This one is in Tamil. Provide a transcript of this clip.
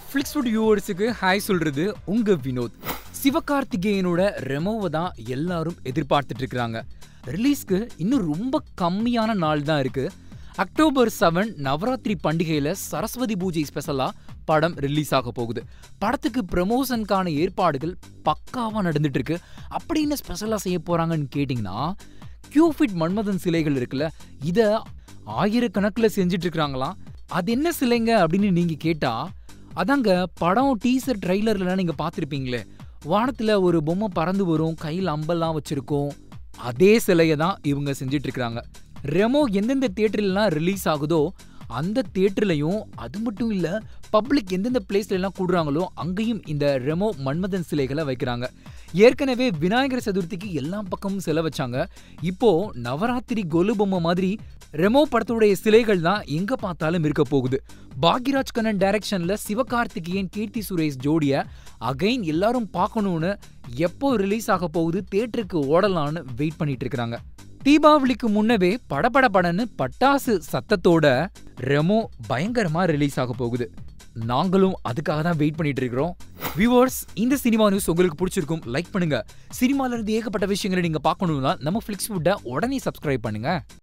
ஃப்ளிக்ஸ்வுட் வியூவர்ஸுக்கு ஹாய் சொல்றது உங்க வினோத் சிவகார்த்திகேயனோட ரெமோவை தான் எல்லாரும் எதிர்பார்த்துட்டு இருக்காங்க ரிலீஸ்க்கு இன்னும் ரொம்ப கம்மியான நாள் தான் இருக்கு அக்டோபர் செவன் நவராத்திரி பண்டிகையில சரஸ்வதி பூஜை ஸ்பெஷலா படம் ரிலீஸ் ஆக போகுது படத்துக்கு ப்ரமோஷனுக்கான ஏற்பாடுகள் பக்காவா நடந்துட்டு இருக்கு அப்படி என்ன ஸ்பெஷலா செய்ய போறாங்கன்னு கேட்டிங்கன்னா கியூஃபிட் மன்மதன் சிலைகள் இருக்குல்ல இத ஆயிரக்கணக்கில் செஞ்சுட்டு இருக்கிறாங்களாம் அது என்ன சிலைங்க அப்படின்னு நீங்க கேட்டா அதாங்க படம் டீசர் ட்ரைலர்லாம் நீங்க பார்த்துருப்பீங்களே வானத்துல ஒரு பொம்மை பறந்து வரும் கையில் அம்பெல்லாம் வச்சிருக்கும் அதே சிலையை தான் இவங்க செஞ்சுட்டு இருக்கிறாங்க ரெமோ எந்தெந்த தியேட்டர்லாம் ரிலீஸ் ஆகுதோ அந்த தியேட்டர்லையும் அது மட்டும் இல்ல பப்ளிக் எந்தெந்த பிளேஸ்ல எல்லாம் கூடுறாங்களோ அங்கேயும் இந்த ரெமோ மன்மதன் சிலைகளை வைக்கிறாங்க ஏற்கனவே விநாயகர் சதுர்த்திக்கு எல்லா பக்கமும் செல வச்சாங்க இப்போ நவராத்திரி கொலு பொம்மை மாதிரி ரெமோ படத்துடைய சிலைகள் தான் எங்க பார்த்தாலும் இருக்க போகுது பாக்யராஜ் கண்ணன் டைரக்ஷன்ல சிவகார்த்திகேயன் கீர்த்தி சுரேஷ் ஜோடிய அகைன் எல்லாரும் பார்க்கணும்னு எப்போ ரிலீஸ் ஆக போகுது தேட்டருக்கு ஓடலான்னு வெயிட் பண்ணிட்டு இருக்காங்க தீபாவளிக்கு முன்னவே படபட படன்னு பட்டாசு சத்தத்தோட ரெமோ பயங்கரமா ரிலீஸ் ஆக போகுது நாங்களும் அதுக்காக தான் வெயிட் பண்ணிட்டு இருக்கிறோம் வியூவர்ஸ் இந்த சினிமா நியூஸ் உங்களுக்கு பிடிச்சிருக்கும் லைக் பண்ணுங்க சினிமால இருந்து ஏகப்பட்ட விஷயங்களை நீங்க பார்க்கணும்னா நம்ம ஃபிளிக்ஸ் உடனே சப்ஸ்கிரைப் பண்ணுங்க